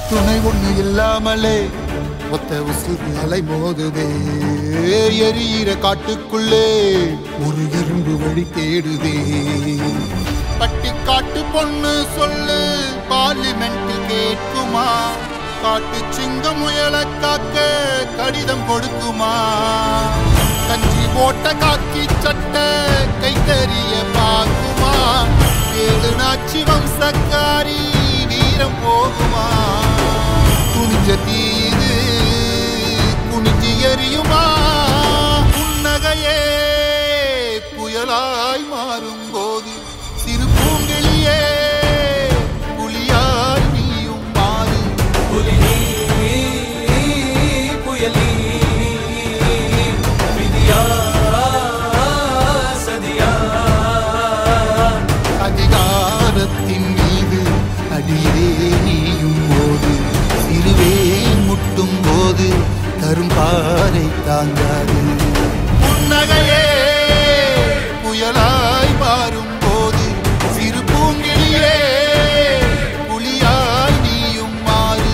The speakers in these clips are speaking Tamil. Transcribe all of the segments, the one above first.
துணை ஒண்ணு இல்லாமலே ஒத்த உசுறு அலை மோதுதே எரியிற காட்டுக்குள்ளே ஒரு எறும்பு வழி தேடுதே பட்டி காட்டு பொண்ணு சொல்லு பார்லிமெண்ட் கேட்குமா காட்டு சிங்கம் முயல காக்க கடிதம் கொடுக்குமா கஞ்சி போட்ட காக்கி சட்டை கைத்தறிய பார்க்குமா ஏழு நாச்சி வம்சக்காரி வீரம் போகுமா துணிஞ்ச தீது குனிஞ்சு எரியுமா புன்னகையே புயலாய் மாறும் போது சிறு பூங்கிளியே புலியாய் நீயும் மாறு புலினி புயலி விதியா சதியா அதிகாரத்தின் மீது அடியே நீயும் போது சிறுவே முட்டும் போது கரும்பாறை தாங்காது புன்னகையே புயலாய் மாறும் போது சிறு பூங்கிளியே புலியாய் நீயும் மாறு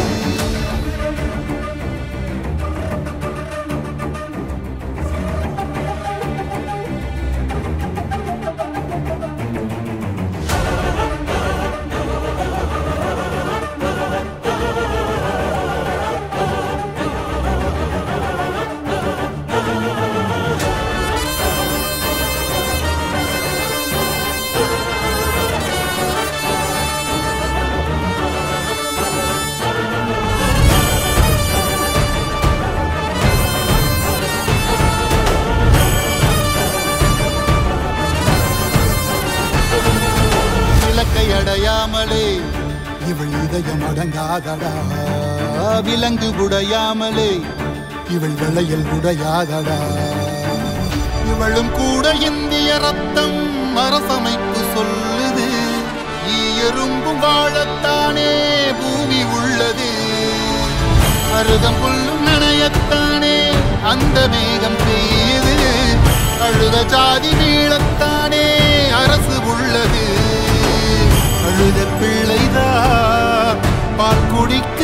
இலக்கை அடையாமலே இவள் இதயம் அடங்காதடா விலங்கு உடையாமலே இவள் வளையல் உடையாதடா இவளும் கூட இந்திய ரத்தம் அரசமைப்பு சொல்லுது ஈ எறும்பும் வாழத்தானே பூமி உள்ளது அருகம் புல்லும் நனையத்தானே அந்த மேகம் பெய்யுது அழுத ஜாதி மீளத்தானே அரசு உள்ளது அழுத பிள்ளைதான் பால் குடிக்க